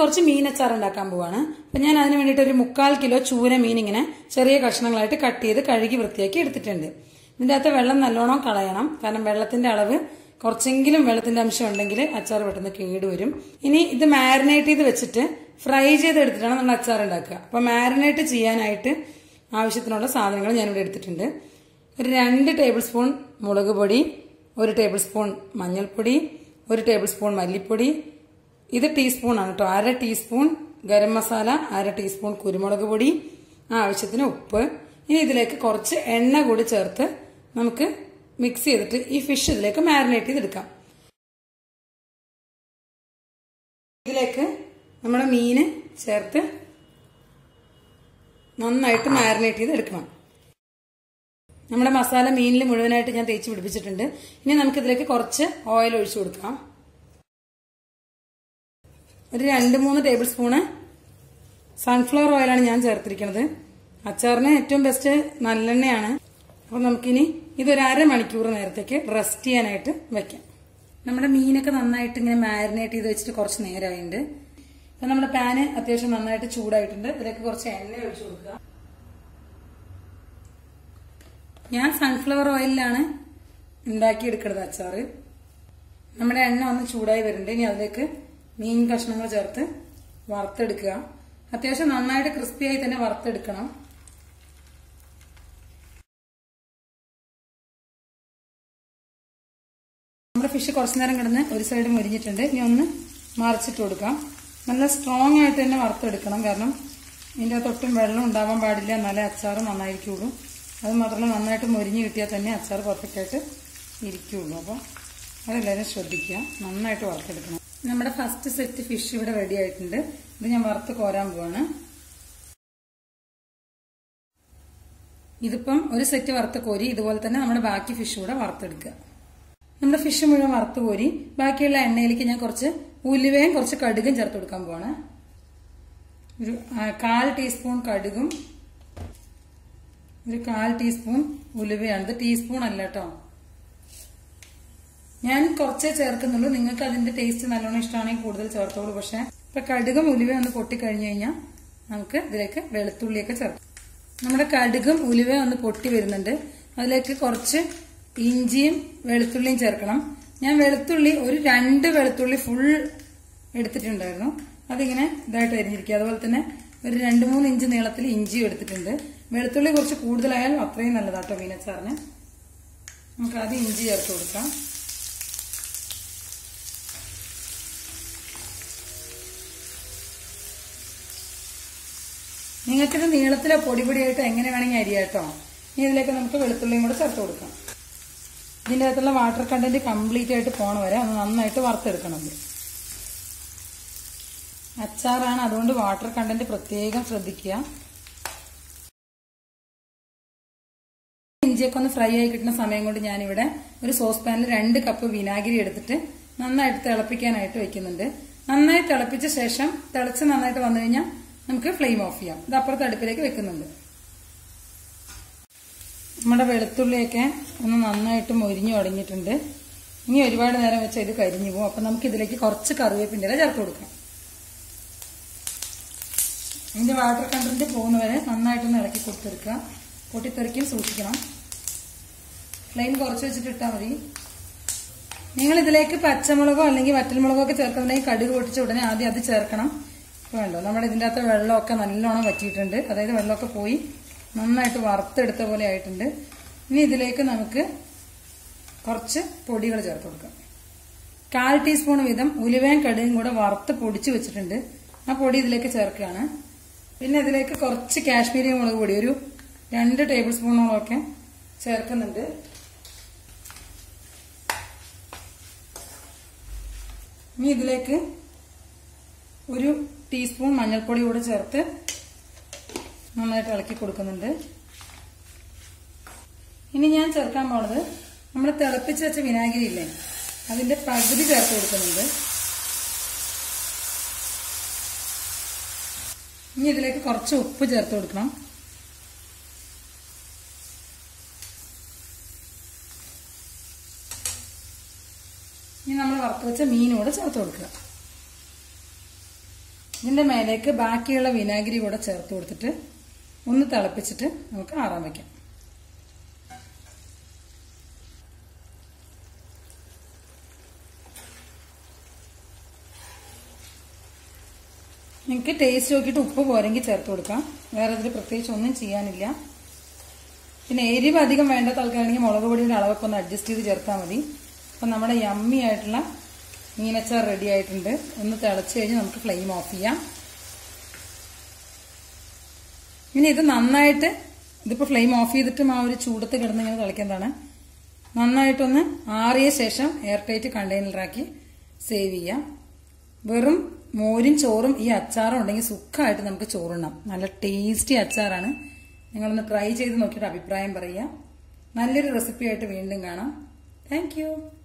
കുറച്ച് മീൻ അച്ചാർ ഉണ്ടാക്കാൻ പോവാണ് അപ്പൊ ഞാൻ അതിന് വേണ്ടിയിട്ട് ഒരു മുക്കാൽ കിലോ ചൂര മീൻ ഇങ്ങനെ ചെറിയ കഷ്ണങ്ങളായിട്ട് കട്ട് ചെയ്ത് കഴുകി വൃത്തിയാക്കി എടുത്തിട്ടുണ്ട് ഇതിന്റെ അകത്ത് വെള്ളം നല്ലോണം കളയണം കാരണം വെള്ളത്തിന്റെ അളവ് കുറച്ചെങ്കിലും വെള്ളത്തിന്റെ അംശം ഉണ്ടെങ്കിൽ അച്ചാർ പെട്ടെന്ന് കേടുവരും ഇനി ഇത് മാരിനേറ്റ് ചെയ്ത് വെച്ചിട്ട് ഫ്രൈ ചെയ്തെടുത്തിട്ടാണ് നമ്മൾ അച്ചാർ ഉണ്ടാക്കുക അപ്പൊ മാരിനേറ്റ് ചെയ്യാനായിട്ട് ആവശ്യത്തിനുള്ള സാധനങ്ങൾ ഞാനിവിടെ എടുത്തിട്ടുണ്ട് ഒരു രണ്ട് ടേബിൾ സ്പൂൺ മുളക് പൊടി ഒരു ടേബിൾ സ്പൂൺ മഞ്ഞൾപ്പൊടി ഒരു ടേബിൾ സ്പൂൺ മല്ലിപ്പൊടി ഇത് ടീസ്പൂൺ ആണ് കേട്ടോ അര ടീസ്പൂൺ ഗരം മസാല അര ടീസ്പൂൺ കുരുമുളക് പൊടി ആവശ്യത്തിന് ഉപ്പ് ഇനി ഇതിലേക്ക് കുറച്ച് എണ്ണ കൂടി ചേർത്ത് നമുക്ക് മിക്സ് ചെയ്തിട്ട് ഈ ഫിഷ് ഇതിലേക്ക് മാരിനേറ്റ് ചെയ്തെടുക്കാം ഇതിലേക്ക് നമ്മുടെ മീന് ചേർത്ത് നന്നായിട്ട് മാരിനേറ്റ് ചെയ്ത് എടുക്കണം നമ്മുടെ മസാല മീനിൽ മുഴുവനായിട്ട് ഞാൻ തേച്ച് പിടിപ്പിച്ചിട്ടുണ്ട് ഇനി നമുക്ക് ഇതിലേക്ക് കുറച്ച് ഓയിൽ ഒഴിച്ചു കൊടുക്കാം ഒരു രണ്ട് മൂന്ന് ടേബിൾ സ്പൂണ് സൺഫ്ലവർ ഓയിലാണ് ഞാൻ ചേർത്തിരിക്കുന്നത് അച്ചാറിന് ഏറ്റവും ബെസ്റ്റ് നല്ലെണ്ണയാണ് അപ്പൊ നമുക്കിനി ഇതൊരു അരമണിക്കൂർ നേരത്തേക്ക് റെസ്റ്റ് ചെയ്യാനായിട്ട് വെക്കാം നമ്മുടെ മീനൊക്കെ നന്നായിട്ട് ഇങ്ങനെ മാരിനേറ്റ് ചെയ്ത് വെച്ചിട്ട് കുറച്ച് നേരമായിട്ടുണ്ട് അപ്പൊ നമ്മുടെ പാന് അത്യാവശ്യം നന്നായിട്ട് ചൂടായിട്ടുണ്ട് ഇതിലേക്ക് കുറച്ച് എണ്ണ ഒഴിച്ചു കൊടുക്കുക ഞാൻ സൺഫ്ലവർ ഓയിലാണ് ഉണ്ടാക്കിയെടുക്കുന്നത് അച്ചാറ് നമ്മുടെ എണ്ണ ഒന്ന് ചൂടായി വരുന്നുണ്ട് ഇനി അതിലേക്ക് മീൻ കഷ്ണങ്ങൾ ചേർത്ത് വറുത്തെടുക്കുക അത്യാവശ്യം നന്നായിട്ട് ക്രിസ്പിയായി തന്നെ വറുത്തെടുക്കണം നമ്മുടെ ഫിഷ് കുറച്ചു നേരം കിടന്ന് ഒരു സൈഡ് മുരിഞ്ഞിട്ടുണ്ട് ഇനി ഒന്ന് മറിച്ചിട്ട് കൊടുക്കാം നല്ല സ്ട്രോങ് ആയിട്ട് തന്നെ വറുത്തെടുക്കണം കാരണം ഇതിൻ്റെ തൊട്ടും വെള്ളം ഉണ്ടാവാൻ പാടില്ല എന്നാലേ അച്ചാർ നന്നായിരിക്കുള്ളൂ അത് മാത്രമല്ല നന്നായിട്ട് മുരിഞ്ഞ് കിട്ടിയാൽ തന്നെ അച്ചാർ പെർഫെക്റ്റ് ആയിട്ട് ഇരിക്കുള്ളൂ അപ്പോൾ അതെല്ലാവരും ശ്രദ്ധിക്കുക നന്നായിട്ട് വറുത്തെടുക്കണം നമ്മുടെ ഫസ്റ്റ് സെറ്റ് ഫിഷ് ഇവിടെ റെഡി ആയിട്ടുണ്ട് ഇത് ഞാൻ വറുത്ത് കോരാൻ പോവാണ് ഇതിപ്പം ഒരു സെറ്റ് വറുത്ത് കോരി ഇതുപോലെ തന്നെ നമ്മുടെ ബാക്കി ഫിഷ് കൂടെ വറുത്തെടുക്കുക നമ്മുടെ ഫിഷ് മുഴുവൻ വറുത്ത് കോരി ബാക്കിയുള്ള എണ്ണയിലേക്ക് ഞാൻ കുറച്ച് ഉലുവയും കുറച്ച് കടുകും ചേർത്ത് കൊടുക്കാൻ പോവാണ് ഒരു ആ, കാൽ ടീസ്പൂൺ കടുകും ഒരു കാൽ ടീസ്പൂൺ ഉലുവയാണ് ഇത് ടീസ്പൂൺ അല്ല കേട്ടോ ഞാൻ കുറച്ചേ ചേർക്കുന്നുള്ളൂ നിങ്ങൾക്ക് അതിന്റെ ടേസ്റ്റ് നല്ലോണം ഇഷ്ടമാണെങ്കിൽ കൂടുതൽ ചേർത്തോളൂ പക്ഷെ ഇപ്പൊ കടുകും ഉലുവയും ഒന്ന് പൊട്ടിക്കഴിഞ്ഞു കഴിഞ്ഞാൽ നമുക്ക് ഇതിലേക്ക് വെളുത്തുള്ളിയൊക്കെ ചേർക്കാം നമ്മുടെ കടുകും ഉലുവയും ഒന്ന് പൊട്ടി വരുന്നുണ്ട് അതിലേക്ക് കുറച്ച് ഇഞ്ചിയും വെളുത്തുള്ളിയും ചേർക്കണം ഞാൻ വെളുത്തുള്ളി ഒരു രണ്ട് വെളുത്തുള്ളി ഫുൾ എടുത്തിട്ടുണ്ടായിരുന്നു അതിങ്ങനെ ഇതായിട്ട് അരിഞ്ഞിരിക്കുക അതുപോലെ തന്നെ ഒരു രണ്ട് മൂന്ന് ഇഞ്ച് നീളത്തിൽ ഇഞ്ചിയും എടുത്തിട്ടുണ്ട് വെളുത്തുള്ളി കുറച്ച് കൂടുതലായാൽ അത്രയും നല്ലതാട്ടോ മീനച്ചാറിന് നമുക്ക് ആദ്യം ഇഞ്ചി ചേർത്ത് കൊടുക്കാം നിങ്ങൾക്കിത് നീളത്തിലോ പൊടി പൊടിയായിട്ടോ എങ്ങനെ വേണമെങ്കിൽ അരിയാം കേട്ടോ ഇനി ഇതിലേക്ക് നമുക്ക് വെളുത്തുള്ളിയും കൂടെ ചേർത്ത് കൊടുക്കാം ഇതിൻ്റെ അകത്തുള്ള വാട്ടർ കണ്ടന്റ് കംപ്ലീറ്റ് ആയിട്ട് പോണ വരെ ഒന്ന് നന്നായിട്ട് വറുത്തെടുക്കണം ഇത് അച്ചാറാണ് അതുകൊണ്ട് വാട്ടർ കണ്ടന്റ് പ്രത്യേകം ശ്രദ്ധിക്കുക ഇഞ്ചിയൊക്കെ ഒന്ന് ഫ്രൈ ആയി കിട്ടുന്ന സമയം കൊണ്ട് ഞാനിവിടെ ഒരു സോസ് പാനിൽ രണ്ട് കപ്പ് വിനാഗിരി എടുത്തിട്ട് നന്നായിട്ട് തിളപ്പിക്കാനായിട്ട് വെക്കുന്നുണ്ട് നന്നായി തിളപ്പിച്ച ശേഷം തിളച്ച് നന്നായിട്ട് വന്നു കഴിഞ്ഞാൽ നമുക്ക് ഫ്ലെയിം ഓഫ് ചെയ്യാം ഇത് അപ്പുറത്ത് അടുപ്പിലേക്ക് വെക്കുന്നുണ്ട് നമ്മുടെ വെളുത്തുള്ളിയൊക്കെ ഒന്ന് നന്നായിട്ട് മൊരിഞ്ഞു തുടങ്ങിയിട്ടുണ്ട് ഇനി ഒരുപാട് നേരം വെച്ചാൽ ഇത് കരിഞ്ഞു പോകും അപ്പൊ നമുക്ക് ഇതിലേക്ക് കുറച്ച് കറിവേപ്പിൻ്റെ ഇല ചേർത്ത് കൊടുക്കാം ഇതിന്റെ വാട്ടർ കണ്ടന്റ് പോകുന്നവരെ നന്നായിട്ടൊന്ന് ഇളക്കി കൊടുത്തെടുക്കുക പൊട്ടിത്തെറിക്കും സൂക്ഷിക്കണം ഫ്ലെയിം കുറച്ച് വെച്ചിട്ട് ഇട്ടാൽ മതി നിങ്ങൾ ഇതിലേക്ക് പച്ചമുളകോ അല്ലെങ്കിൽ വറ്റൽമുളകോ ഒക്കെ ചേർക്കുന്നുണ്ടെങ്കിൽ കടുക് പൊട്ടിച്ച ഉടനെ ആദ്യം അത് ചേർക്കണം ഇപ്പൊ വേണ്ടോ നമ്മുടെ ഇതിൻ്റെ അകത്ത് വെള്ളമൊക്കെ നല്ലോണം വറ്റിയിട്ടുണ്ട് അതായത് വെള്ളമൊക്കെ പോയി നന്നായിട്ട് വറുത്തെടുത്ത പോലെ ആയിട്ടുണ്ട് ഇനി ഇതിലേക്ക് നമുക്ക് കുറച്ച് പൊടികൾ ചേർത്ത് കൊടുക്കാം കാൽ ടീസ്പൂൺ വീതം ഉലുവയും കടുകും കൂടെ വറുത്ത് പൊടിച്ച് വെച്ചിട്ടുണ്ട് ആ പൊടി ഇതിലേക്ക് ചേർക്കുകയാണ് പിന്നെ ഇതിലേക്ക് കുറച്ച് കാശ്മീരി മുളക് പൊടി ഒരു രണ്ട് ടേബിൾ സ്പൂണോളമൊക്കെ ചേർക്കുന്നുണ്ട് ഇനി ഇതിലേക്ക് ഒരു ടീസ്പൂൺ മഞ്ഞൾപ്പൊടി കൂടെ ചേർത്ത് നന്നായിട്ട് ഇളക്കി കൊടുക്കുന്നുണ്ട് ഇനി ഞാൻ ചേർക്കാൻ പോണത് നമ്മൾ തിളപ്പിച്ച് വെച്ച വിനാഗിരി ഇല്ലേ അതിന്റെ പകുതി ചേർത്ത് കൊടുക്കുന്നുണ്ട് ഇനി ഇതിലേക്ക് കുറച്ച് ഉപ്പ് ചേർത്ത് കൊടുക്കണം ഇനി നമ്മൾ വറുത്ത് വെച്ച മീനും കൂടെ ചേർത്ത് കൊടുക്കുക ഇതിന്റെ മേലേക്ക് ബാക്കിയുള്ള വിനാഗിരി കൂടെ ചേർത്ത് കൊടുത്തിട്ട് ഒന്ന് തിളപ്പിച്ചിട്ട് നമുക്ക് ആറാൻ വെക്കാം നിങ്ങൾക്ക് ടേസ്റ്റ് നോക്കിയിട്ട് ഉപ്പ് പോരെങ്കിൽ ചേർത്ത് കൊടുക്കാം വേറെ ഇതിൽ പ്രത്യേകിച്ച് ഒന്നും ചെയ്യാനില്ല പിന്നെ എരിവ് അധികം വേണ്ടാത്ത ആൾക്കാരാണെങ്കിൽ മുളക് പൊടിയുടെ അളവൊക്കെ ഒന്ന് അഡ്ജസ്റ്റ് ചെയ്ത് ചേർത്താൽ മതി അപ്പം നമ്മുടെ യമ്മി ആയിട്ടുള്ള മീനച്ചാർ റെഡി ആയിട്ടുണ്ട് ഒന്ന് തിളച്ച് കഴിഞ്ഞ് നമുക്ക് ഫ്ലെയിം ഓഫ് ചെയ്യാം ഇനി ഇത് നന്നായിട്ട് ഇതിപ്പോൾ ഫ്ലെയിം ഓഫ് ചെയ്തിട്ടും ആ ഒരു ചൂടത്ത് കിടന്ന് ഇങ്ങനെ തിളയ്ക്കുന്നതാണ് നന്നായിട്ടൊന്ന് ആറിയ ശേഷം എയർ ടൈറ്റ് കണ്ടെയ്നറാക്കി സേവ് ചെയ്യാം വെറും മോരും ചോറും ഈ അച്ചാറും ഉണ്ടെങ്കിൽ സുഖമായിട്ട് നമുക്ക് ചോറുണ്ണാം നല്ല ടേസ്റ്റി അച്ചാറാണ് നിങ്ങളൊന്ന് ട്രൈ ചെയ്ത് നോക്കിയിട്ട് അഭിപ്രായം പറയുക നല്ലൊരു റെസിപ്പി ആയിട്ട് വീണ്ടും കാണാം താങ്ക്